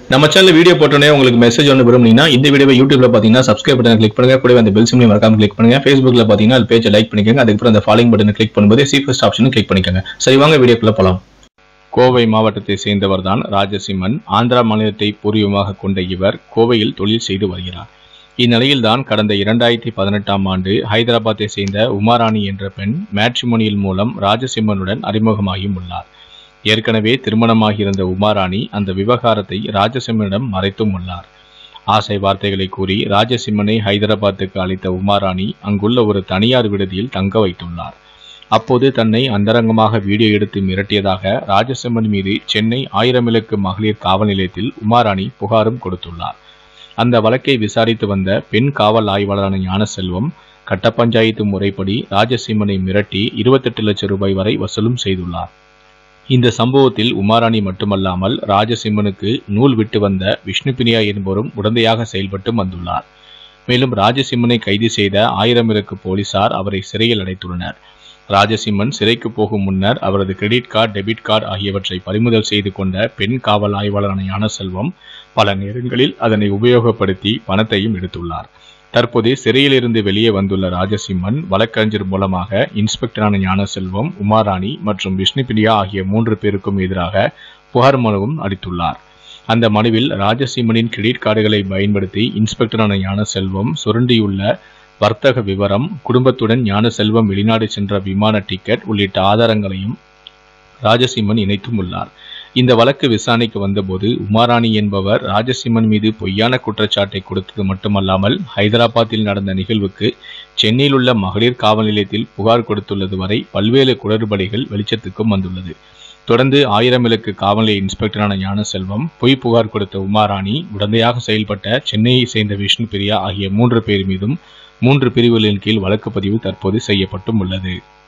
நம்ம channel video போட்டோன்னே உங்களுக்கு மெசேஜ் ஒன்று விரும்புனீங்கன்னா இந்த வீடியோவை யூடியூப்ல பார்த்தீங்கன்னா சப்ஸ்கிரைப் பட்டன் கிளிக் பண்ணுங்க கூடவே அந்த பெல் சிம்லையும் மறக்காம கிளிக் பண்ணுங்க ஃபேஸ்புக்ல பார்த்தீங்கன்னா அது பேஜை லைக் பண்ணிக்கோங்க அதுக்கப்புறம் அந்த ஃபாலோயிங் பட்டனை கிளிக் பண்ணும்போது சீஃபஸ்ட் ஆப்ஷனும் கிளிக் பண்ணிக்கோங்க சரி வாங்க வீடியோக்குள்ள போலாம் கோவை மாவட்டத்தை சேர்ந்தவர் தான் ராஜசிம்மன் ஆந்திரா மாநிலத்தை பூர்வீகமாக கொண்ட இவர் கோவையில் தொழில் செய்து வருகிறார் இந்நிலையில்தான் கடந்த இரண்டாயிரத்தி பதினெட்டாம் ஆண்டு ஹைதராபாத்தை சேர்ந்த உமாராணி என்ற பெண் மேட்ரிமோனியல் மூலம் ராஜசிம்மனுடன் அறிமுகமாகியும் உள்ளார் ஏற்கனவே திருமணமாகியிருந்த உமாராணி அந்த விவகாரத்தை ராஜசிம்மனிடம் மறைத்தும் உள்ளார் ஆசை வார்த்தைகளை கூறி ராஜசிம்மனை ஹைதராபாத்துக்கு அழைத்த உமாராணி அங்குள்ள ஒரு தனியார் விடுதியில் தங்க வைத்துள்ளார் அப்போது தன்னை அந்தரங்கமாக வீடியோ எடுத்து மிரட்டியதாக ராஜசிம்மன் மீது சென்னை ஆயிரமிலக்கு மகளிர் காவல் நிலையத்தில் உமாராணி புகாரும் கொடுத்துள்ளார் அந்த வழக்கை விசாரித்து வந்த பெண் காவல் ஆய்வாளரான ஞானசெல்வம் கட்ட பஞ்சாயத்து முறைப்படி ராஜசிம்மனை மிரட்டி இருபத்தெட்டு லட்சம் ரூபாய் வரை வசூலும் செய்துள்ளார் இந்த சம்பவத்தில் உமாராணி மட்டுமல்லாமல் ராஜசிம்மனுக்கு நூல் விட்டு வந்த விஷ்ணுபிரியா என்பவரும் உடந்தையாக செயல்பட்டு வந்துள்ளார் மேலும் ராஜசிம்மனை கைது செய்த ஆயிரம் இலக்கு போலீசார் அவரை சிறையில் அடைத்துள்ளனர் ராஜசிம்மன் சிறைக்கு போகும் முன்னர் அவரது கிரெடிட் கார்டு டெபிட் கார்டு ஆகியவற்றை பறிமுதல் செய்து கொண்ட பெண் காவல் ஆய்வாளரான ஞானசெல்வம் பல நேரங்களில் அதனை உபயோகப்படுத்தி பணத்தையும் எடுத்துள்ளார் தற்போது சிறையிலிருந்து வெளியே வந்துள்ள ராஜசிம்மன் வழக்கறிஞர் மூலமாக இன்ஸ்பெக்டரான ஞானசெல்வம் உமாராணி மற்றும் விஷ்ணுபிரியா ஆகிய மூன்று பேருக்கும் எதிராக புகார் மனுவும் அளித்துள்ளார் அந்த மனுவில் ராஜசிம்மனின் கிரெடிட் கார்டுகளை பயன்படுத்தி இன்ஸ்பெக்டரான ஞானசெல்வம் சுரண்டியுள்ள வர்த்தக விவரம் குடும்பத்துடன் ஞானசெல்வம் வெளிநாடு சென்ற விமான டிக்கெட் உள்ளிட்ட ஆதாரங்களையும் ராஜசிம்மன் இணைத்தும் உள்ளார் இந்த வழக்கு விசாரணைக்கு வந்தபோது உமாராணி என்பவர் ராஜசிம்மன் மீது பொய்யான குற்றச்சாட்டை கொடுத்தது மட்டுமல்லாமல் ஹைதராபாத்தில் நடந்த நிகழ்வுக்கு சென்னையில் உள்ள மகளிர் காவல் நிலையத்தில் புகார் கொடுத்துள்ளது வரை பல்வேறு குளறுபடிகள் வெளிச்சத்துக்கும் வந்துள்ளது தொடர்ந்து ஆயிரம் இலக்கு காவல் நிலைய இன்ஸ்பெக்டரான ஞானசெல்வம் பொய் புகார் கொடுத்த உமாராணி உடந்தையாக செயல்பட்ட சென்னையை சேர்ந்த விஷ்ணு பிரியா ஆகிய மூன்று பேர் மீதும் மூன்று பிரிவுகளின் கீழ் வழக்கு பதிவு தற்போது செய்யப்பட்டும் உள்ளது